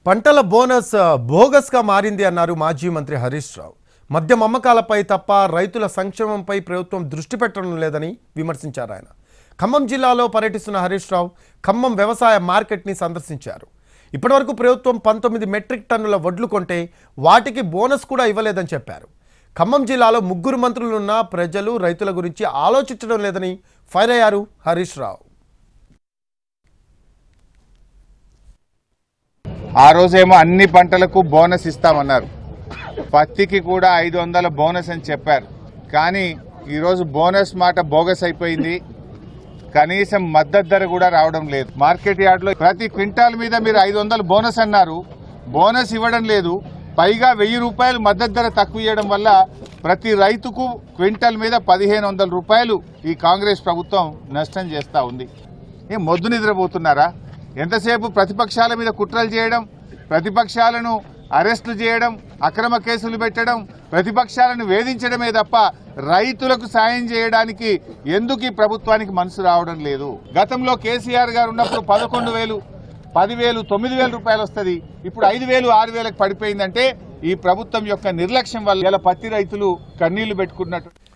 పంటల బోనస్ ఆ, బోగస్గా మారింది అన్నారు మాజీ మంత్రి హరీష్ రావు మద్యం అమ్మకాలపై తప్ప రైతుల సంక్షేమంపై ప్రభుత్వం దృష్టి పెట్టడం లేదని విమర్శించారు ఆయన ఖమ్మం జిల్లాలో పర్యటిస్తున్న హరీష్ రావు ఖమ్మం వ్యవసాయ మార్కెట్ని సందర్శించారు ఇప్పటివరకు ప్రభుత్వం పంతొమ్మిది మెట్రిక్ టన్నుల వడ్లు కొంటే వాటికి బోనస్ కూడా ఇవ్వలేదని చెప్పారు ఖమ్మం జిల్లాలో ముగ్గురు మంత్రులున్న ప్రజలు రైతుల గురించి ఆలోచించడం లేదని ఫైర్ అయ్యారు హరీష్ రావు ఆ రోజేమో అన్ని పంటలకు బోనస్ ఇస్తామన్నారు పత్తికి కూడా ఐదు వందల బోనస్ అని చెప్పారు కానీ ఈరోజు బోనస్ మాట బోగస్ అయిపోయింది కనీసం మద్దతు ధర కూడా రావడం లేదు మార్కెట్ యార్డ్లో ప్రతి క్వింటాల్ మీద మీరు ఐదు వందలు బోనస్ అన్నారు బోనస్ ఇవ్వడం లేదు పైగా వెయ్యి రూపాయలు మద్దతు ధర తక్కువ ఇవ్వడం వల్ల ప్రతి రైతుకు క్వింటల్ మీద పదిహేను వందల రూపాయలు ఈ కాంగ్రెస్ ప్రభుత్వం నష్టం చేస్తూ ఉంది ఏం మొద్దు నిద్రపోతున్నారా ఎంతసేపు ప్రతిపక్షాల మీద కుట్రలు చేయడం ప్రతిపక్షాలను అరెస్టులు చేయడం అక్రమ కేసులు పెట్టడం ప్రతిపక్షాలను వేధించడమే తప్ప రైతులకు సాయం చేయడానికి ఎందుకు ఈ ప్రభుత్వానికి మనసు రావడం లేదు గతంలో కేసీఆర్ గారు ఉన్నప్పుడు పదకొండు వేలు పదివేలు తొమ్మిది వేల రూపాయలు వస్తుంది ఇప్పుడు ఐదు వేలు ఆరు వేలకు పడిపోయిందంటే ఈ ప్రభుత్వం యొక్క నిర్లక్ష్యం వల్ల ఇలా పత్తి రైతులు కన్నీళ్లు పెట్టుకున్నట్టు